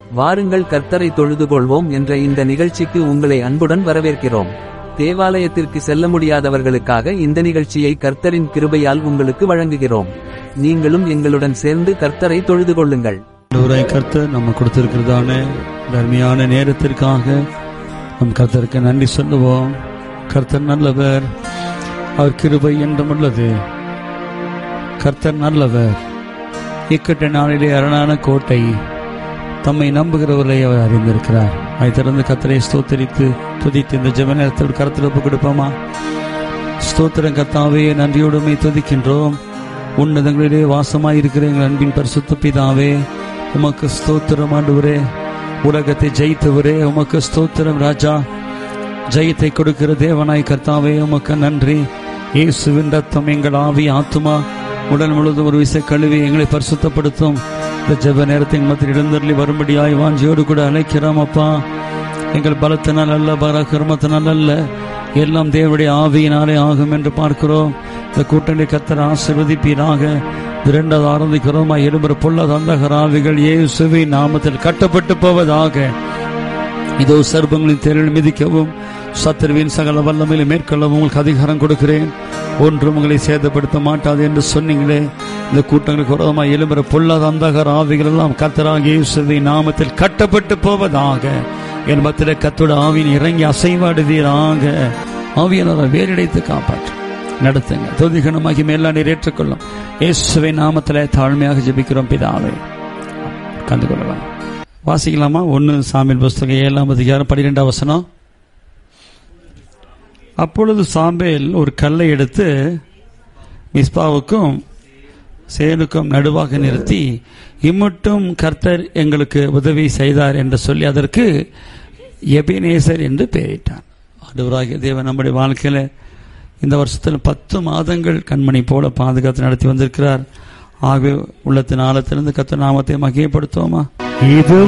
வாருங்கள் கர்த்தரை தொழுது கொள்வோம் என்ற இந்த நிகழ்ச்சிக்கு உங்களை அன்புடன் வரவேற்கிறோம் தேவாலயத்திற்கு செல்ல முடியாதவர்களுக்காக இந்த நிகழ்ச்சியை கர்த்தரின் கிருபையால் உங்களுக்கு வழங்குகிறோம் நீங்களும் எங்களுடன் சேர்ந்து கர்த்தரை தொழுது கொள்ளுங்கள் ஆண்டவராய் கர்த்தர் நம்ம கொடுத்திருக்கிறதான இந்த அருமையான நேரத்திற்காக நம் கர்த்தருக்கு நன்றி சொல்லுவோம் கர்த்தர் நல்லவர் அவர் கிருபை என்றும் உள்ளது கர்த்தர் நல்லவர் இக்கட்ட நாளிலே அரணான கோட்டை தம்மை நம்புகிறவர்களை அவர் அறிந்திருக்கிறார் அதை திறந்து கர்த்தரை ஸ்தோத்தரித்து துதித்து இந்த ஜெப நேரத்தில் கருத்தில் ஒப்பு கொடுப்போமா ஸ்தோத்திரம் கர்த்தாவே நன்றியோடுமை துதிக்கின்றோம் உன்னதங்களிலே வாசமாயிருக்கிற எங்கள் அன்பின் பரிசுத்த பிதாவே உமக்கு ஸ்தோத்திரம் ஆண்டவரே உலகத்தை ஜெயித்தவரே உமக்கு ஸ்தோத்திரம் ராஜா ஜெயத்தை கொடுக்கிற தேவனாய் கர்த்தாவே உமக்கு நன்றி இயேசுவின் ரத்தம் எங்கள் ஆவி ஆத்துமா உடல் முழுதும் ஒரு விசை கழுவி எங்களை பரிசுத்தப்படுத்தும் இந்த ஜெப நேரத்தின் மத்தியில் எழுந்தருளி வரும்படியாய் வாஞ்சியோடு கூட அழைக்கிறோம் அப்பா எங்கள் பலத்தினால் அல்ல பராக்கிரமத்தினால் அல்ல எல்லாம் தேவனுடைய ஆவியினாலே ஆகும் என்று பார்க்கிறோம் இந்த கூட்டணி கத்தர் ஆசிர்வதிப்பீராக இரண்டாவது ஆரம்பிக்கிறோமா எழுபுற பொல்லாத அந்தகர ஆவிகள் இயேசுவின் நாமத்தில் கட்டப்பட்டு போவதாக இதோ சர்ப்பங்களின் தேரில் மிதிக்கவும் சத்துருவின் சகல வல்லமையில மேற்கொள்ளவும் உங்களுக்கு அதிகாரம் கொடுக்கிறேன் ஒன்றும் உங்களை சேதப்படுத்த மாட்டாது என்று சொன்னீங்களே இந்த கூட்டங்களுக்கு விரோதமாக எழும்புற பொல்லாத அந்தகர ஆவிகள் எல்லாம் கத்தராக இயேசுவின் நாமத்தில் கட்டப்பட்டு போவதாக என் மத்தில கத்தோட ஆவியின் இறங்கி அசைவாடுவீராக ஆவியனரை வேறிடைத்து காப்பாற்று நடத்துங்க தொதிகணமாகி மேலாம் நீர் ஏற்றுக்கொள்ளும் இயேசுவை நாமத்தில் தாழ்மையாக ஜெபிக்கிறோம் பிதாவே கண்டு கொள்ளலாம் வாசிக்கலாமா ஒன்று சாமியல் புஸ்தகம் ஏழாம் அதிகாரம் பன்னிரெண்டாம் வசனம் அப்பொழுது சாம்பேல் ஒரு கல்லை எடுத்து மிஸ்பாவுக்கும் சேனுக்கும் நடுவாக நிறுத்தி இம்மட்டும் கர்த்தர் எங்களுக்கு உதவி செய்தார் என்று சொல்லி அதற்கு எபினேசர் என்று பெயரிட்டார் ஆண்டவராகிய தேவன் நம்முடைய வாழ்க்கையில இந்த வருஷத்தில் பத்து மாதங்கள் கண்மணி போல பாதுகாத்து நடத்தி வந்திருக்கிறார் ஆகவே உள்ளத்தின் ஆழத்திலிருந்து கத்த நாமத்தை மகிமைப்படுத்துவோமா இது